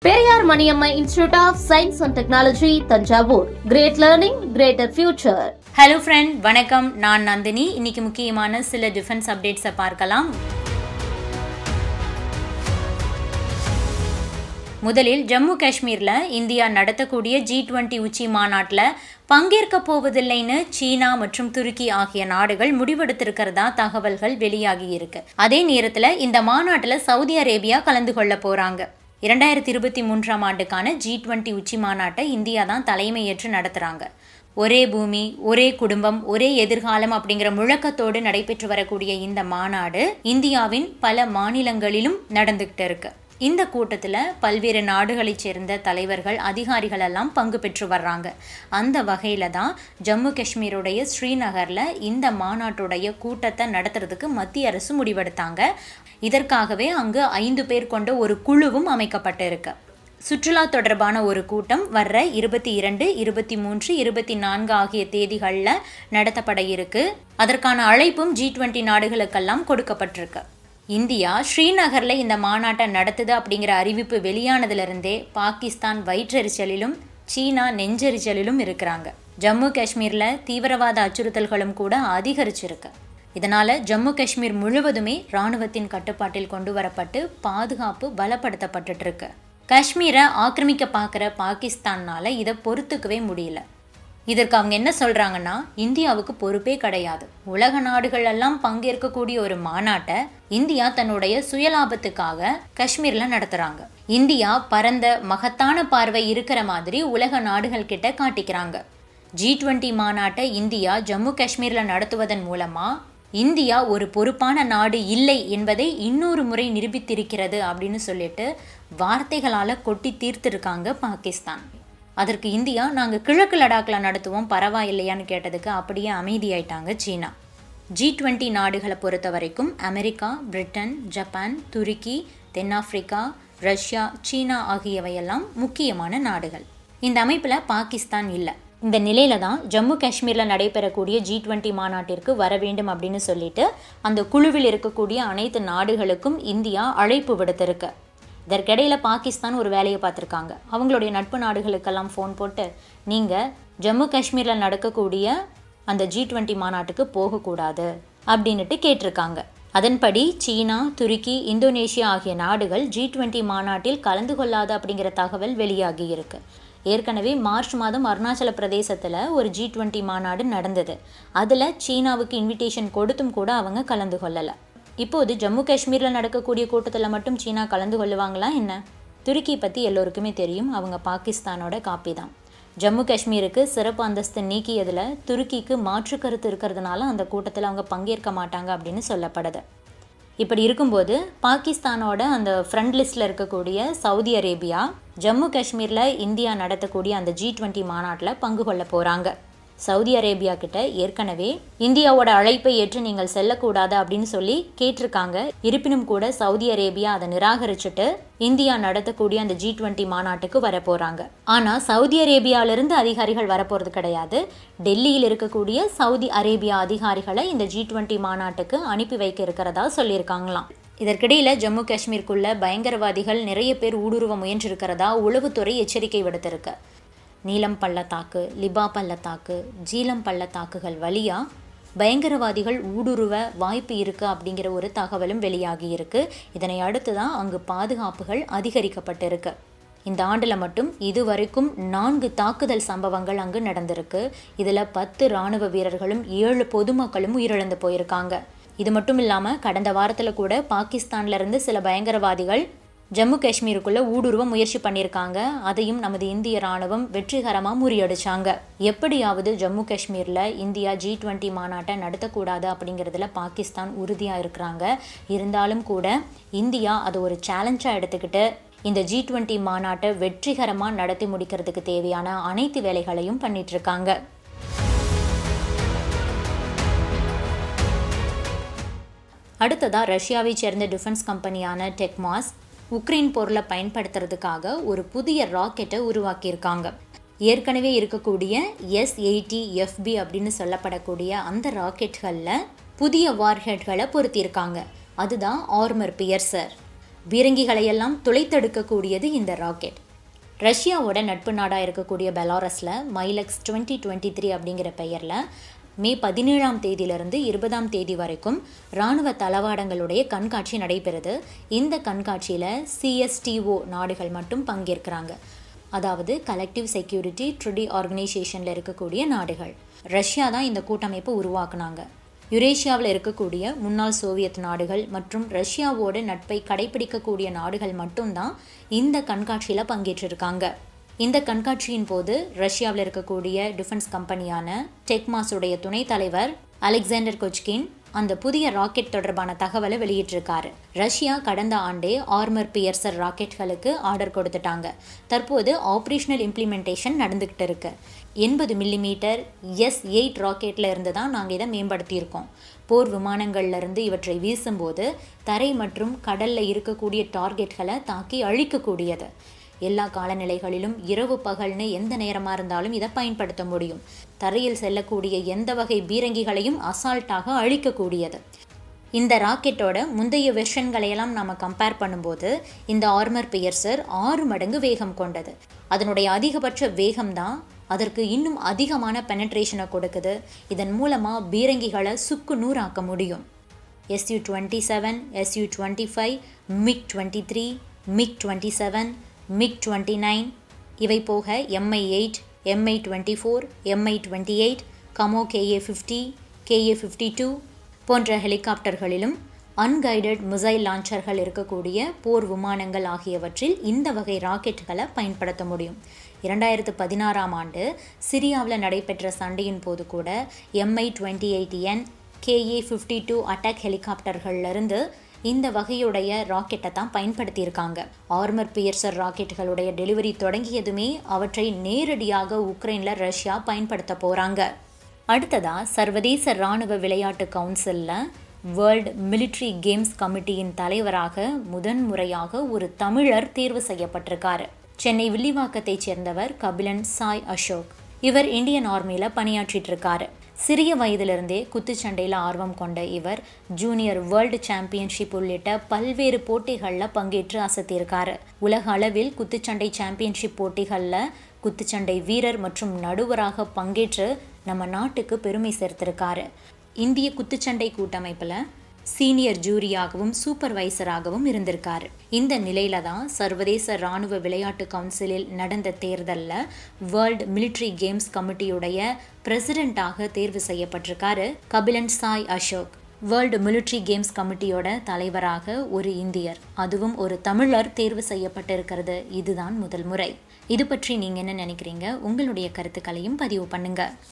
Periyar Maniammai institute of science and technology Thanjavur great learning greater future hello friend வணக்கம் நான் நந்தினி இன்னைக்கு முக்கியமான சில டிஃபென்ஸ் அப்டேட்ஸை பார்க்கலாம் முதலில் ஜம்மு காஷ்மீரில் இந்தியா நடத்தக்கூடிய ஜி டுவெண்ட்டி உச்சி மாநாட்டில் பங்கேற்க போவதில்லைன்னு சீனா மற்றும் துருக்கி ஆகிய நாடுகள் முடிவெடுத்திருக்கிறதா தகவல்கள் வெளியாகி இருக்கு அதே நேரத்தில் இந்த மாநாட்டில் சவுதி அரேபியா கலந்து கொள்ள போறாங்க இரண்டாயிரத்தி இருபத்தி மூன்றாம் ஆண்டுக்கான ஜி டுவெண்ட்டி உச்சி மாநாட்டை இந்தியா தான் தலைமையேற்று நடத்துகிறாங்க ஒரே பூமி ஒரே குடும்பம் ஒரே எதிர்காலம் அப்படிங்கிற முழக்கத்தோடு நடைபெற்று வரக்கூடிய இந்த மாநாடு இந்தியாவின் பல மாநிலங்களிலும் நடந்துகிட்டு இருக்கு இந்த கூட்டத்தில் பல்வேறு நாடுகளைச் சேர்ந்த தலைவர்கள் அதிகாரிகள் எல்லாம் பங்கு பெற்று வர்றாங்க அந்த வகையில் தான் ஜம்மு காஷ்மீருடைய ஸ்ரீநகரில் இந்த மாநாட்டுடைய கூட்டத்தை நடத்துறதுக்கு மத்திய அரசு முடிவெடுத்தாங்க இதற்காகவே அங்கு ஐந்து பேர் கொண்ட ஒரு குழுவும் அமைக்கப்பட்டிருக்கு சுற்றுலா தொடர்பான ஒரு கூட்டம் வர்ற இருபத்தி இரண்டு இருபத்தி மூன்று இருபத்தி நான்கு ஆகிய தேதிகளில் நடத்தப்பட இருக்கு அதற்கான அழைப்பும் ஜி டுவெண்ட்டி நாடுகளுக்கெல்லாம் கொடுக்கப்பட்டிருக்கு இந்தியா ஸ்ரீநகரில் இந்த மாநாட்டை நடத்துது அப்படிங்கிற அறிவிப்பு வெளியானதுலேருந்தே பாகிஸ்தான் வயிற்றெரிச்சலிலும் சீனா நெஞ்செரிச்சலிலும் இருக்கிறாங்க ஜம்மு காஷ்மீரில் தீவிரவாத அச்சுறுத்தல்களும் கூட அதிகரிச்சிருக்கு இதனால் ஜம்மு காஷ்மீர் முழுவதுமே இராணுவத்தின் கட்டுப்பாட்டில் கொண்டு வரப்பட்டு பாதுகாப்பு பலப்படுத்தப்பட்டுட்டு இருக்கு காஷ்மீரை ஆக்கிரமிக்க பார்க்குற பாகிஸ்தானால் இதை பொறுத்துக்கவே முடியல இதற்கு அவங்க என்ன சொல்கிறாங்கன்னா இந்தியாவுக்கு பொறுப்பே கிடையாது உலக நாடுகள் எல்லாம் பங்கேற்கக்கூடிய ஒரு மாநாட்டை இந்தியா தன்னுடைய சுயலாபத்துக்காக காஷ்மீரில் நடத்துகிறாங்க இந்தியா பரந்த மகத்தான பார்வை இருக்கிற மாதிரி உலக நாடுகள் கிட்ட காட்டிக்கிறாங்க ஜி டுவெண்ட்டி மாநாட்டை இந்தியா ஜம்மு காஷ்மீரில் நடத்துவதன் மூலமாக இந்தியா ஒரு பொறுப்பான நாடு இல்லை என்பதை இன்னொரு முறை நிரூபித்திருக்கிறது அப்படின்னு சொல்லிட்டு வார்த்தைகளால் கொட்டி தீர்த்திருக்காங்க பாகிஸ்தான் அதற்கு இந்தியா நாங்கள் கிழக்கு லடாக்கில் நடத்துவோம் பரவாயில்லையான்னு கேட்டதுக்கு அப்படியே அமைதியாயிட்டாங்க சீனா ஜி டுவெண்ட்டி நாடுகளை பொறுத்த வரைக்கும் அமெரிக்கா பிரிட்டன் ஜப்பான் துருக்கி தென்னாப்பிரிக்கா ரஷ்யா சீனா ஆகியவையெல்லாம் முக்கியமான நாடுகள் இந்த அமைப்பில் பாகிஸ்தான் இல்லை இந்த நிலையில தான் ஜம்மு காஷ்மீரில் நடைபெறக்கூடிய ஜி டுவெண்ட்டி மாநாட்டிற்கு வர வேண்டும் அப்படின்னு சொல்லிட்டு அந்த குழுவில் இருக்கக்கூடிய அனைத்து நாடுகளுக்கும் இந்தியா அழைப்பு விடுத்திருக்கு இதற்கிடையில் பாகிஸ்தான் ஒரு வேலையை பார்த்துருக்காங்க அவங்களுடைய நட்பு நாடுகளுக்கெல்லாம் ஃபோன் போட்டு நீங்கள் ஜம்மு காஷ்மீரில் நடக்கக்கூடிய அந்த ஜி டுவெண்ட்டி மாநாட்டுக்கு போகக்கூடாது அப்படின்னுட்டு கேட்டிருக்காங்க அதன்படி சீனா துருக்கி இந்தோனேஷியா ஆகிய நாடுகள் ஜி டுவெண்ட்டி மாநாட்டில் கலந்து கொள்ளாது அப்படிங்கிற தகவல் வெளியாகி இருக்கு ஏற்கனவே மார்ச் மாதம் அருணாச்சல பிரதேசத்தில் ஒரு ஜி டுவெண்ட்டி மாநாடு நடந்தது அதில் சீனாவுக்கு இன்விடேஷன் கொடுத்தும் கூட அவங்க கலந்து கொள்ளலை இப்போது ஜம்மு காஷ்மீரில் நடக்கக்கூடிய கூட்டத்தில் மட்டும் சீனா கலந்து கொள்ளுவாங்களா என்ன துருக்கி பற்றி எல்லோருக்குமே தெரியும் அவங்க பாகிஸ்தானோட காப்பி தான் ஜம்மு காஷ்மீருக்கு சிறப்பு அந்தஸ்து நீக்கியதில் துருக்கிக்கு மாற்று கருத்து இருக்கிறதுனால அந்த கூட்டத்தில் அவங்க பங்கேற்க மாட்டாங்க அப்படின்னு சொல்லப்படுது இப்படி இருக்கும்போது பாகிஸ்தானோட அந்த ஃப்ரண்ட் லிஸ்ட்டில் இருக்கக்கூடிய சவுதி அரேபியா ஜம்மு காஷ்மீரில் இந்தியா நடத்தக்கூடிய அந்த ஜி டுவெண்ட்டி மாநாட்டில் பங்கு கொள்ள போகிறாங்க சவுதி அரேபியா கிட்ட ஏற்கனவே இந்தியாவோட அழைப்பை ஏற்று நீங்கள் செல்லக்கூடாது அப்படின்னு சொல்லி கேட்டிருக்காங்க இருப்பினும் கூட சவுதி அரேபியா அதை நிராகரிச்சுட்டு இந்தியா நடத்தக்கூடிய அந்த ஜி டுவெண்ட்டி மாநாட்டுக்கு வர போறாங்க ஆனா சவுதி அரேபியாவிலிருந்து அதிகாரிகள் வரப்போறது கிடையாது டெல்லியில் இருக்கக்கூடிய சவுதி அரேபியா அதிகாரிகளை இந்த ஜி டுவெண்ட்டி மாநாட்டுக்கு அனுப்பி வைக்க இருக்கிறதா சொல்லியிருக்காங்களாம் இதற்கிடையில ஜம்மு காஷ்மீருக்குள்ள பயங்கரவாதிகள் நிறைய பேர் ஊடுருவ முயன்றிருக்கிறதா உளவுத்துறை எச்சரிக்கை விடுத்திருக்கு நீலம் பள்ளத்தாக்கு லிபா பள்ளத்தாக்கு ஜீலம் பள்ளத்தாக்குகள் வழியாக பயங்கரவாதிகள் ஊடுருவ வாய்ப்பு இருக்குது அப்படிங்கிற ஒரு தகவலும் வெளியாகி இருக்கு இதனை அடுத்து தான் அங்கு பாதுகாப்புகள் அதிகரிக்கப்பட்டிருக்கு இந்த ஆண்டில் மட்டும் இதுவரைக்கும் நான்கு தாக்குதல் சம்பவங்கள் அங்கு நடந்திருக்கு இதில் பத்து இராணுவ வீரர்களும் ஏழு பொதுமக்களும் உயிரிழந்து போயிருக்காங்க இது மட்டும் இல்லாமல் கடந்த வாரத்தில் கூட பாகிஸ்தான்லேருந்து சில பயங்கரவாதிகள் ஜம்மு காஷ்மீருக்குள்ள ஊடுருவ முயற்சி பண்ணியிருக்காங்க அதையும் நமது இந்திய ராணுவம் வெற்றிகரமாக முறியடிச்சாங்க எப்படியாவது ஜம்மு காஷ்மீரில் இந்தியா ஜி டுவெண்ட்டி மாநாட்டை நடத்தக்கூடாது அப்படிங்கிறதுல பாகிஸ்தான் உறுதியாக இருக்கிறாங்க இருந்தாலும் கூட இந்தியா அதை ஒரு சேலஞ்சாக எடுத்துக்கிட்டு இந்த ஜி டுவெண்ட்டி மாநாட்டை வெற்றிகரமாக நடத்தி முடிக்கிறதுக்கு தேவையான அனைத்து வேலைகளையும் பண்ணிட்டு இருக்காங்க அடுத்ததாக ரஷ்யாவை சேர்ந்த டிஃபென்ஸ் கம்பெனியான டெக்மாஸ் உக்ரைன் போரில் பயன்படுத்துறதுக்காக ஒரு புதிய ராக்கெட்டை உருவாக்கியிருக்காங்க ஏற்கனவே இருக்கக்கூடிய எஸ் எயிட்டி எஃப்பி அப்படின்னு சொல்லப்படக்கூடிய அந்த ராக்கெட்களில் புதிய வார்ஹெட்களை பொருத்தியிருக்காங்க அதுதான் ஆர்மர் பியர்சர் பீரங்கிகளையெல்லாம் துளைத்தெடுக்கக்கூடியது இந்த ராக்கெட் ரஷ்யாவோட நட்பு நாடாக இருக்கக்கூடிய பெலாரஸில் மைலக்ஸ் டுவெண்ட்டி டுவெண்ட்டி த்ரீ அப்படிங்கிற பெயரில் மே பதினேழாம் தேதியிலிருந்து இருபதாம் தேதி வரைக்கும் இராணுவ தளவாடங்களுடைய கண்காட்சி நடைபெறுது இந்த கண்காட்சியில் சிஎஸ்டிஓ நாடுகள் மட்டும் பங்கேற்கிறாங்க அதாவது கலெக்டிவ் செக்யூரிட்டி ட்ரிடி ஆர்கனைசேஷனில் இருக்கக்கூடிய நாடுகள் ரஷ்யா தான் இந்த கூட்டமைப்பை உருவாக்குனாங்க யுரேஷியாவில் இருக்கக்கூடிய முன்னாள் சோவியத் நாடுகள் மற்றும் ரஷ்யாவோட நட்பை கடைபிடிக்கக்கூடிய நாடுகள் மட்டும்தான் இந்த கண்காட்சியில் பங்கேற்றிருக்காங்க இந்த கண்காட்சியின் போது ரஷ்யாவில் இருக்கக்கூடிய டிஃபென்ஸ் கம்பெனியான டெக்மாஸுடைய துணைத் தலைவர் அலெக்சாண்டர் கொச்கின் அந்த புதிய ராக்கெட் தொடர்பான தகவலை வெளியிட்டிருக்காரு ரஷ்யா கடந்த ஆண்டே ஆர்மர் பியர்சர் ராக்கெட்களுக்கு ஆர்டர் கொடுத்துட்டாங்க தற்போது ஆப்ரேஷனல் இம்ப்ளிமெண்டேஷன் நடந்துக்கிட்டு இருக்கு எண்பது மில்லிமீட்டர் எஸ் எயிட் ராக்கெட்டில் இருந்து தான் நாங்கள் இதை மேம்படுத்தியிருக்கோம் போர் விமானங்கள்ல இருந்து இவற்றை வீசும்போது தரை மற்றும் கடலில் இருக்கக்கூடிய டார்கெட்களை தாக்கி அழிக்கக்கூடியது எல்லா காலநிலைகளிலும் இரவு பகல்னு எந்த நேரமாக இருந்தாலும் இதை பயன்படுத்த முடியும் தரையில் செல்லக்கூடிய எந்த வகை பீரங்கிகளையும் அசால்ட்டாக அழிக்கக்கூடியது இந்த ராக்கெட்டோட முந்தைய வெர்ஷன்களையெல்லாம் நாம் கம்பேர் பண்ணும்போது இந்த ஆர்மர் பியர்சர் ஆறு மடங்கு வேகம் கொண்டது அதனுடைய அதிகபட்ச வேகம்தான் அதற்கு இன்னும் அதிகமான பெனட்ரேஷனை கொடுக்குது இதன் மூலமாக பீரங்கிகளை சுக்கு நூறாக்க முடியும் SU twenty seven SU twenty five MiG twenty three MiG twenty seven MiG twenty nine இவை போக MI eight MI twenty four MI twenty eight Kamov KA fifty KA fifty two போன்ற ஹெலிகாப்டர்களிலும் அன்கைடட் மிசைல் லான்ச்சர்கள் இருக்கக்கூடிய போர் விமானங்கள் ஆகியவற்றில் இந்த வகை ராக்கெட்டுகளை பயன்படுத்த முடியும் இரண்டாயிரத்து பதினாறாம் ஆண்டு சிரியாவில் நடைபெற்ற சண்டையின் போது கூட MI twenty eight N KA fifty two attack ஹெலிகாப்டர்கள்லேருந்து இந்த வகையுடைய ராக்கெட்டை தான் பயன்படுத்தியிருக்காங்க ஆர்மர் பியர்சர் ராக்கெட்டுகளுடைய டெலிவரி தொடங்கியதுமே அவற்றை நேரடியாக உக்ரைனில் ரஷ்யா பயன்படுத்த போகிறாங்க அடுத்ததா சர்வதேச இராணுவ விளையாட்டு கவுன்சிலில் வேர்ல்டு மிலிட்ரி கேம்ஸ் கமிட்டியின் தலைவராக முதன்முறையாக ஒரு தமிழர் தேர்வு செய்யப்பட்டிருக்காரு சென்னை வில்லிவாக்கத்தைச் சேர்ந்தவர் கபிலன் சாய் அசோக் இவர் இந்தியன் ஆர்மியில் பணியாற்றிட்டு இருக்காரு சிறிய வயதிலிருந்தே குத்துச்சண்டையில் ஆர்வம் கொண்ட இவர் ஜூனியர் வேர்ல்டு சாம்பியன்ஷிப் உள்ளிட்ட பல்வேறு போட்டிகளில் பங்கேற்று அசத்தியிருக்காரு உலக அளவில் குத்துச்சண்டை சாம்பியன்ஷிப் போட்டிகளில் குத்துச்சண்டை வீரர் மற்றும் நடுவராக பங்கேற்று நம்ம நாட்டுக்கு பெருமை சேர்த்திருக்காரு இந்திய குத்துச்சண்டை கூட்டமைப்பில் சீனியர் ஜூரியாகவும் சூப்பர்வைசராகவும் இருந்திருக்காரு இந்த நிலையில தான் சர்வதேச இராணுவ விளையாட்டு கவுன்சிலில் நடந்த தேர்தலில் வேர்ல்டு மிலிட்ரி கேம்ஸ் கமிட்டியுடைய பிரசிடெண்ட்டாக தேர்வு செய்யப்பட்டிருக்காரு Kapilan Sai Ashok world military games கமிட்டியோட தலைவராக ஒரு இந்தியர் அதுவும் ஒரு தமிழர் தேர்வு செய்யப்பட்டிருக்கிறது இதுதான் முதல் முறை இது பற்றி நீங்கள் என்ன நினைக்கிறீங்க உங்களுடைய கருத்துக்களையும் பதிவு பண்ணுங்க